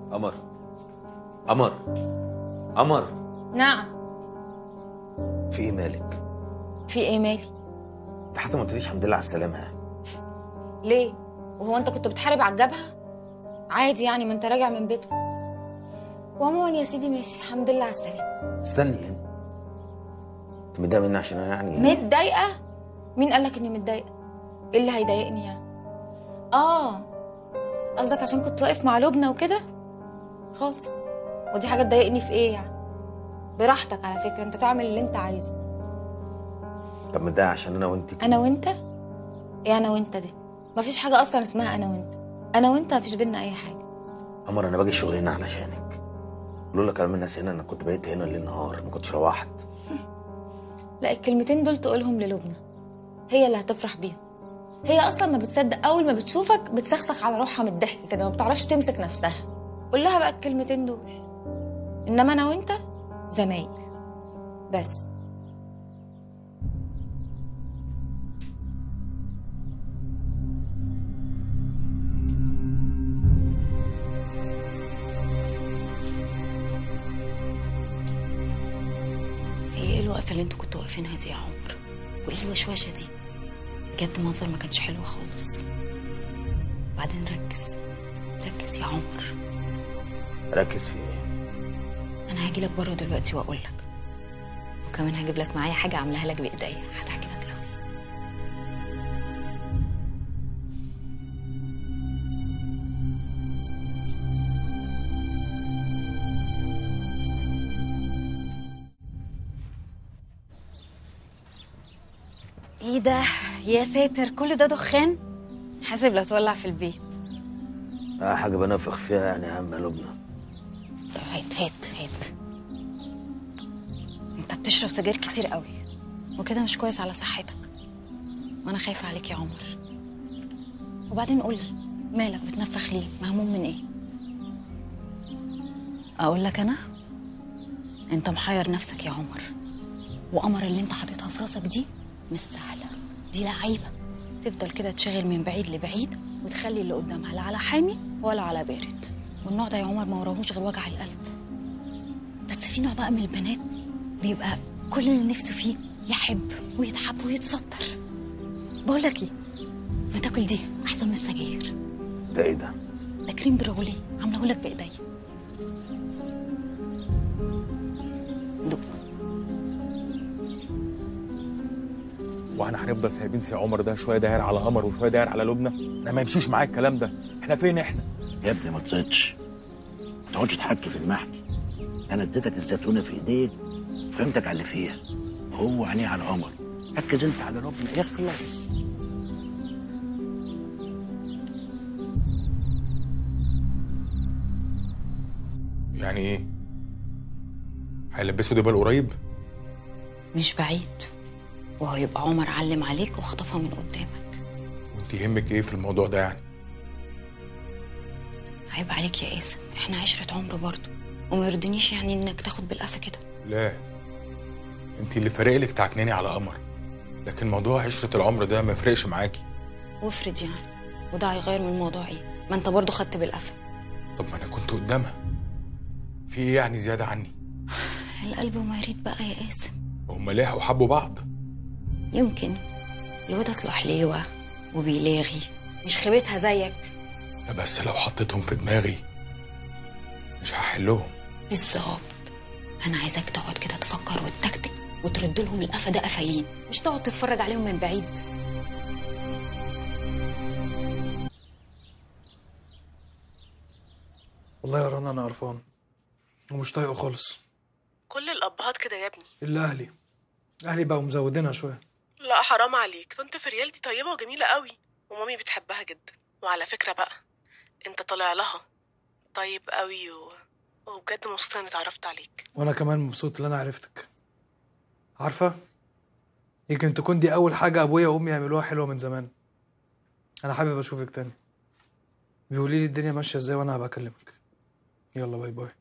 قمر قمر قمر نعم في ايه مالك في ايه مالي انت حتى ما قلتليش الحمد لله على السلامه يعني ليه وهو انت كنت بتحارب على الجبهه عادي يعني ما انت راجع من بيته وعموما يا سيدي ماشي الحمد لله على السلامه استني يعني انت متضايقه مني عشان انا يعني متضايقه مين قالك اني متضايقه ايه اللي هيضايقني يعني اه قصدك عشان كنت واقف مع لبنى وكده خالص ودي حاجه تضايقني في ايه يعني براحتك على فكره انت تعمل اللي انت عايزه طب متضايقه عشان انا وانت كده انا وانت ايه انا وانت دي مفيش حاجه اصلا اسمها انا وانت انا وانت مفيش بينا اي حاجه قمر انا باجي الشغل هنا علشانك لولا كلام الناس هنا انا كنت بقيت هنا ليل نهار ما كنتش روحت لا الكلمتين دول تقولهم للبنى هي اللي هتفرح بيهم هي اصلا ما بتصدق اول ما بتشوفك بتسخسخ على روحها من الضحك كده ما بتعرفش تمسك نفسها قول لها بقى الكلمتين دول انما انا وانت زمايل بس هي ايه الوقفه اللي انتوا كنتوا واقفينها دي يا عمر وايه الوشوشه دي بجد منظر ما كانش حلو خالص وبعدين ركز ركز يا عمر ركز في ايه انا هاجي لك بره دلوقتي واقول لك وكمان هجيب لك معايا حاجه عاملاها لك بايديا هتعجبك قوي ايه ده يا ساتر كل ده دخان حاسب لا تولع في البيت اه حاجه بنفخ فيها يعني يا عم لبنى طب هات هات هات انت بتشرب سجاير كتير قوي وكده مش كويس على صحتك وانا خايفه عليك يا عمر وبعدين قولي مالك بتنفخ ليه مهموم من ايه اقول لك انا انت محير نفسك يا عمر وقمر اللي انت حاططها في راسك دي مش سهله دي لعيبه تفضل كده تشغل من بعيد لبعيد وتخلي اللي قدامها لا على حامي ولا على بارد والنوع ده يا عمر ما وراهوش غير وجع القلب بس في نوع بقى من البنات بيبقى كل اللي نفسه فيه يحب ويتحب ويتستر بقول لك ايه ما تاكل دي احسن من السجاير ده ايه ده ده كريم برغولي عامله لك بايديا دوق واحنا هنفضل سايبين سي عمر ده شويه داير على قمر وشويه داير على لبنى انا ما يمشيش معايا الكلام ده احنا فين احنا يا ابني ما تزيدش ما تقعدش تحكي في المحكي انا اديتك الزيتونه في ايديك فهمتك على اللي فيها هو عينيه على عمر ركز انت على ربنا يخلص يعني ايه هيلبسوا دبل قريب مش بعيد وهو يبقى عمر علم عليك وخطفها من قدامك وانت يهمك ايه في الموضوع ده يعني عيب عليك يا قاسم احنا عشرة عمر برضه وما يرضينيش يعني انك تاخد بالقفا كده لا انت اللي فارق لك تعكناني على قمر لكن موضوع عشرة العمر ده ما يفرقش معاكي وافرض يعني وده هيغير من الموضوع ايه ما انت برضه خدت بالقفا طب ما انا كنت قدامها في ايه يعني زيادة عني القلب وما يريد بقى يا قاسم هما ليه وحبوا بعض يمكن الواد اصله حليوه وبيلاغي مش خيبتها زيك لا بس لو حطيتهم في دماغي مش هحلهم بالظبط انا عايزاك تقعد كده تفكر وتكتك وترد لهم القفا ده قفايين مش تقعد تتفرج عليهم من بعيد والله يا رنا انا قرفان ومش طايقه خالص كل الابهات كده يا ابني الا اهلي اهلي بقوا مزودينها شويه لا حرام عليك طنط فريال دي طيبه وجميله قوي ومامي بتحبها جدا وعلى فكره بقى انت طالع لها طيب قوي و... وبجد مبسوطه اني اتعرفت عليك وانا كمان مبسوط ان انا عرفتك عارفه يمكن تكون دي اول حاجه ابويا وامي يعملوها حلوه من زمان انا حابب اشوفك تاني بيقولي لي الدنيا ماشيه ازاي وانا هبقى اكلمك يلا باي باي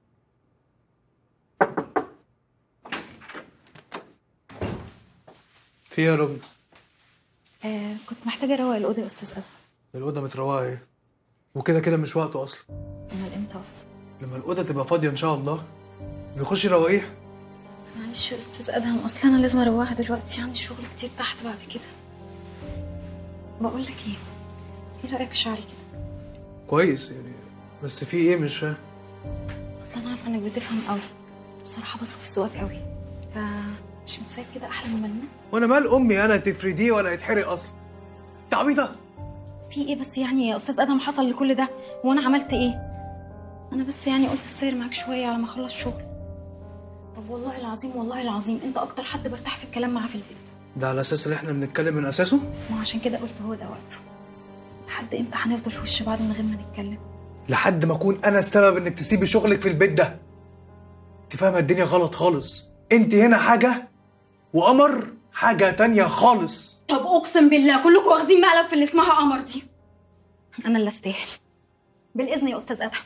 في إيه يا رب آه كنت محتاجة أروق الأوضة يا أستاذ أدهم الاوضه متروقه ايه وكده كده مش وقته اصلا أمال إمتى وقت؟ لما الاوضه تبقى فاضيه ان شاء الله بيخش روايح معلش يا استاذ ادهم اصل انا لازم اروح دلوقتي عندي شغل كتير تحت بعد كده بقول لك ايه ايه رايك في شعري كده كويس يعني بس في ايه مش فاهم اصل انا عارفه انك بتفهم قوي بصراحه بثق في ذوقك قوي فمش متسايب كده احلى من منا وانا مال امي انا تفرديه ولا يتحرق اصلا انت عبيطه في ايه بس يعني يا استاذ ادهم حصل لكل ده وانا عملت ايه انا بس يعني قلت اسير معاك شويه على ما اخلص شغل طب والله العظيم والله العظيم انت اكتر حد برتاح في الكلام معاه في البيت ده على اساس ان احنا بنتكلم من اساسه ما عشان كده قلت هو ده وقته لحد امتى هنفضل في وش بعض من غير ما نتكلم لحد ما اكون انا السبب انك تسيبي شغلك في البيت ده انت فاهمه الدنيا غلط خالص انت هنا حاجه وقمر حاجه تانية خالص طب اقسم بالله كلكم واخدين مقلب في اللي اسمها قمر دي انا اللي استاهل بالاذن يا استاذ ادهم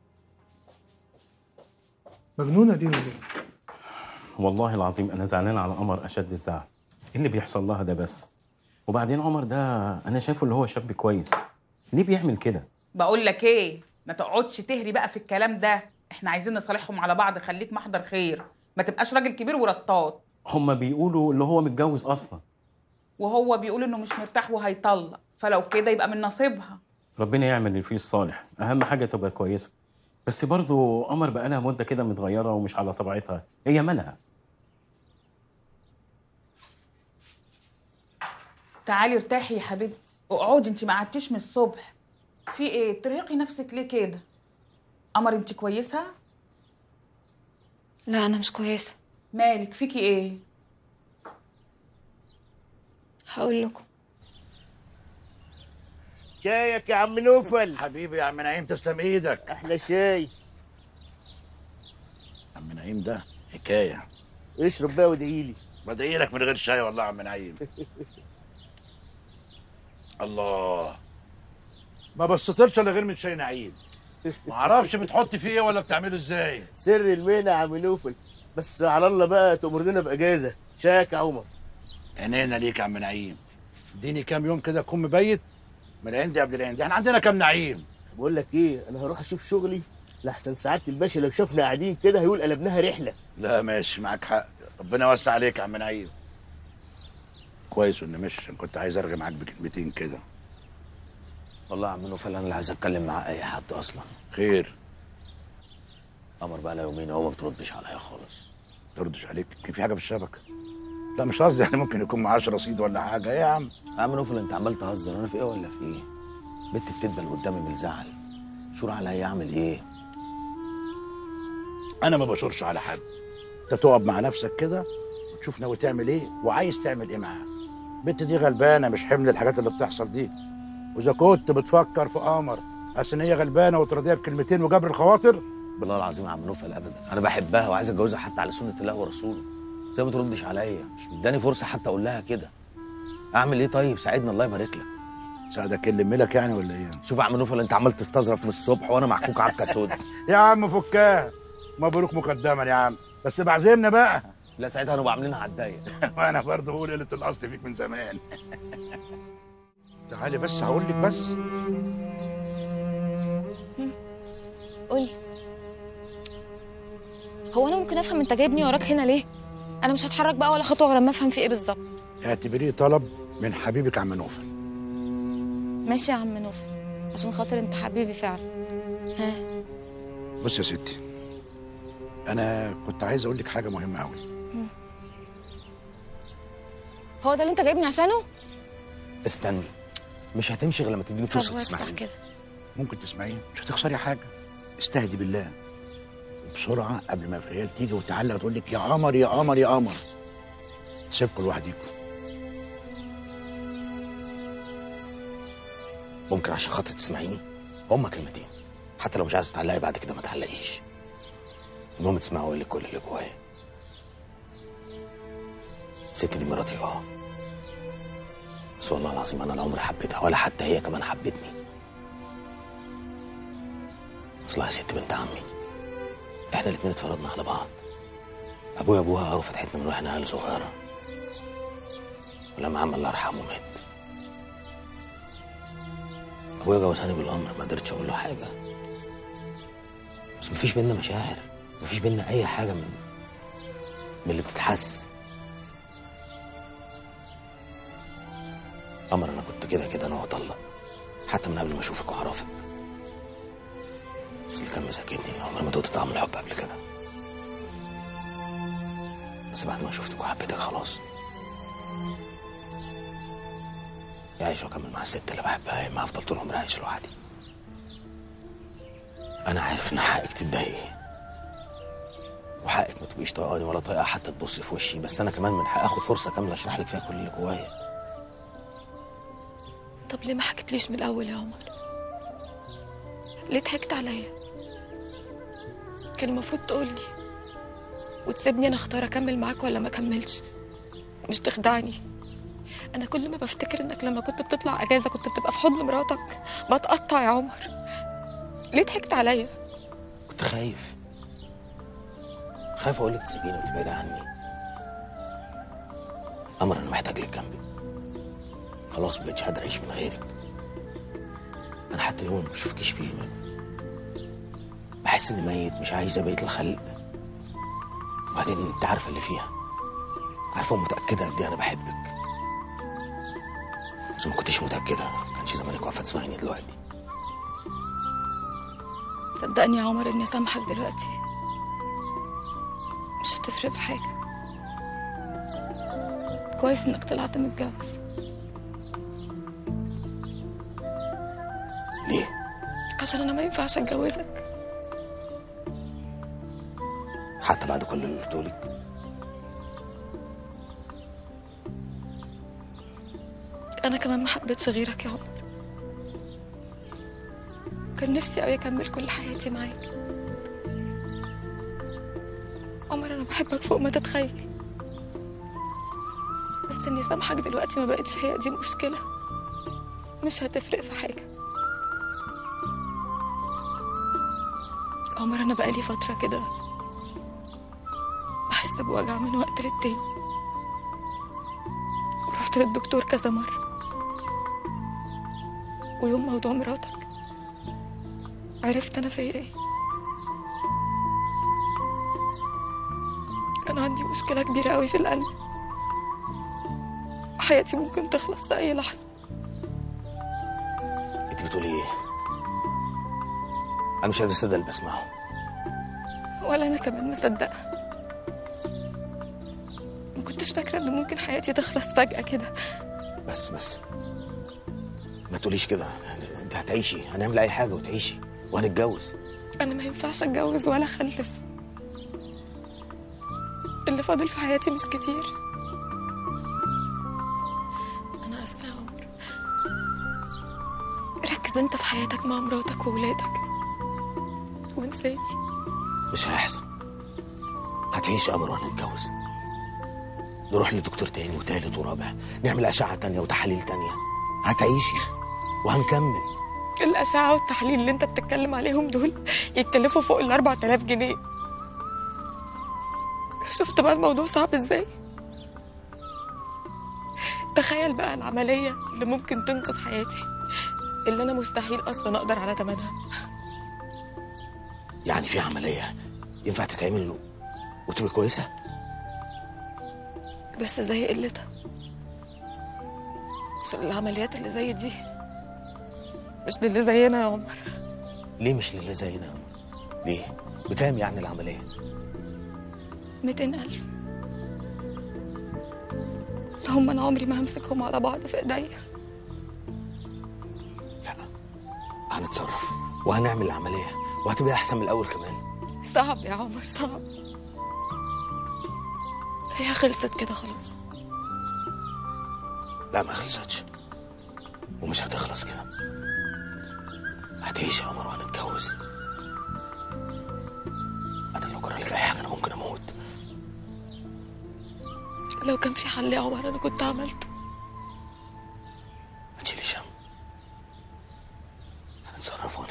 مجنونه دي ولا ايه والله العظيم انا زعلان على قمر اشد الزعل ايه اللي بيحصل لها ده بس وبعدين عمر ده انا شايفه اللي هو شاب كويس ليه بيعمل كده بقول لك ايه ما تقعدش تهري بقى في الكلام ده احنا عايزين نصالحهم على بعض خليك محضر خير ما تبقاش راجل كبير ورطاط هما بيقولوا اللي هو متجوز اصلا وهو بيقول انه مش مرتاح وهيطلق فلو كده يبقى من نصيبها ربنا يعمل اللي فيه الصالح اهم حاجه تبقى كويسه بس برضو قمر بقالها مده كده متغيره ومش على طبيعتها هي مالها تعالي ارتاحي يا حبيبتي اقعدي انت ما قعدتيش من الصبح في ايه ترهقي نفسك ليه كده قمر انت كويسه لا انا مش كويسه مالك فيكي ايه هقول لكم شايك يا عم نوفل حبيبي يا عم نعيم تسلم ايدك احلى شاي عم نعيم ده حكايه اشرب بقى وادعي لي بدعي لك من غير شاي والله يا عم نعيم الله ما بستطرش الا غير من شاي نعيم ما اعرفش بتحط فيه ايه ولا بتعمله ازاي سر المهنة يا عم نوفل بس على الله بقى تأمر لنا بإجازة شاك يا عمر عينينا ليك يا عم نعيم اديني كام يوم كده اكون مبيت من عندي قبل العندي احنا عندنا كام نعيم بقول لك ايه انا هروح اشوف شغلي لحسن سعاده الباشا لو شافنا قاعدين كده هيقول قلبناها رحله لا ماشي معاك حق ربنا يوسع عليك يا عم نعيم كويس انه مش عشان كنت عايز ارغي معاك بكلمتين كده والله يا عم نوفل انا اللي عايز اتكلم مع اي حد اصلا خير قمر بقى لها يومين هو ما بتردش عليا خالص تردش عليك كان في حاجه في الشبكه لا مش قصدي يعني ممكن يكون معاش رصيد ولا حاجه ايه يا عم يا عم نوفل انت عمال تهزر انا في ايه ولا في ايه بنتي بتدبل قدامي من الزعل شور عليا اعمل ايه انا ما بشورش على حد انت تقعد مع نفسك كده وتشوف ناوي تعمل ايه وعايز تعمل ايه معاها البنت دي غلبانه مش حمل الحاجات اللي بتحصل دي واذا كنت بتفكر في قمر بس ان هي غلبانه وترضيها بكلمتين وجبر الخواطر بالله العظيم يا عم نوفل ابدا انا بحبها وعايز اتجوزها حتى على سنه الله ورسوله زي ما تردش عليا مش مداني فرصه حتى اقول لها كده اعمل ايه طيب ساعدني الله يبارك لك ساعدك اللي لك يعني ولا ايه شوف يا عم نوفل انت عمال تستظرف من الصبح وانا محكوك عكه سودا يا عم فكها مبروك مقدما يا عم بس بعزمنا بقى لا ساعتها هنبقى عاملينها على الضيق وانا برضه بقول قله الاصل فيك من زمان تعالي بس هقول لك بس قولي هو انا ممكن افهم انت جايبني وراك هنا ليه انا مش هتحرك بقى ولا خطوه غير لما افهم في ايه بالظبط اعتبريه طلب من حبيبك عم نوفل ماشي يا عم نوفل عشان خاطر انت حبيبي فعلا ها بص يا ستي انا كنت عايز اقول لك حاجه مهمه قوي هو ده اللي انت جايبني عشانه استني مش هتمشي غير لما تديني فرصه طب وسع تسمعيني كده ممكن تسمعيني مش هتخسري حاجه استهدي بالله بسرعه قبل ما فريال تيجي وتعلق وتقول لك يا قمر يا قمر يا قمر سيبكم لوحديكم ممكن عشان خاطر تسمعيني هما كلمتين حتى لو مش عايزه تعلقي بعد كده ما تعلقيش المهم تسمعي واقول لك كل اللي جوايا الست دي مراتي اه بس والله العظيم انا لا عمري حبيتها ولا حتى هي كمان حبتني اصلها يا ست بنت عمي احنا الاتنين اتفرضنا على بعض ابويا ابوها قروا فتحتنا من واحنا عيال صغيره ولما عم الله يرحمه مات ابويا جوزاني بالامر ما قدرتش اقول له حاجه بس مفيش بينا مشاعر مفيش بينا اي حاجه من من اللي بتتحس قمر انا كنت كده كده انا واطلق حتى من قبل ما اشوفك واعرفك بس اللي كان مسكتني ان عمري ما دقت طعم الحب قبل كده بس بعد ما شفتك وحبيتك خلاص يعيش واكمل مع الست اللي بحبها يا اما هفضل طول عمري عايش لوحدي انا عارف ان حقك تتضايقي وحقك ما تبقيش طايقاني ولا طايقه حتى تبصي في وشي بس انا كمان من حقي اخد فرصه كامله اشرح لك فيها كل اللي جوايا طب ليه ما حكيتليش من الاول يا عمر ليه ضحكت عليا كان المفروض تقولي وتسيبني انا اختار اكمل معاك ولا ما اكملش مش تخدعني انا كل ما بفتكر انك لما كنت بتطلع اجازه كنت بتبقى في حضن مراتك بتقطع يا عمر ليه ضحكت عليا كنت خايف خايف اقول لك تسيبيني وتبعدي عني قمر انا محتاج لك جنبي خلاص مبقتش قادر اعيش من غيرك انا حتى اليوم ما بشوفكيش فيه بحس اني ميت مش عايز بقيه الخلق وبعدين انت عارفه اللي فيها عارفه ومتاكده قد ايه انا بحبك بس ما كنتش متاكده ما كانش زمانك واقفه تسمعيني دلوقتي صدقني يا عمر اني اسامحك دلوقتي مش هتفرق في حاجه كويس انك طلعت متجوز ليه عشان انا ما ينفعش اتجوزك حتى بعد كل اللي قلتهولك انا كمان ما حبيتش غيرك يا عمر كان نفسي قوي اكمل كل حياتي معاك عمر انا بحبك فوق ما تتخيل بس اني سامحك دلوقتي ما بقتش هي دي مشكله مش هتفرق في حاجه عمر انا بقالي فتره كده بحس بوجع من وقت للتاني ورحت للدكتور كذا مرة ويوم موضوع مراتك عرفت أنا فيا إيه أنا عندي مشكلة كبيرة أوي في القلب حياتي ممكن تخلص في أي لحظة انت بتقولي ايه انا مش قادر اصدق اللي بسمعه ولا أنا كمان مصدقة ما كنتش فاكرة إن ممكن حياتي تخلص فجأة كده بس بس ما تقوليش كده يعني انت هتعيشي هنعمل اي حاجه وتعيشي وهنتجوز أنا ما ينفعش أتجوز ولا أخلف اللي فاضل في حياتي مش كتير أنا آسفة يا عمر ركز أنت في حياتك مع مراتك وولادك وانساني مش هيحصل هتعيش قمر وهنتجوز نروح لدكتور تاني وتالت ورابع نعمل أشعة تانية وتحاليل تانية هتعيشي وهنكمل الأشعة والتحليل اللي أنت بتتكلم عليهم دول يتكلفوا فوق ال 4000 جنيه شفت بقى الموضوع صعب ازاي؟ تخيل بقى العملية اللي ممكن تنقذ حياتي اللي أنا مستحيل أصلا أقدر على تمنها يعني في عملية ينفع تتعمل وتبقى كويسة بس زي قلتها عشان العمليات اللي زي دي مش للي زينا يا عمر ليه مش للي زينا يا قمر ليه بكام يعني العملية 200 ألف هم أنا عمري ما همسكهم على بعض في إيديا هنتصرف وهنعمل العملية وهتبقى أحسن من الأول كمان صعب يا عمر صعب هي خلصت كده خلاص لا ما خلصتش ومش هتخلص كده هتعيش يا قمر وهنتجوز أنا لو جرى لك أي حاجة أنا ممكن أموت لو كان في حل يا عمر أنا كنت عملته ما تشيليش هم هنتصرف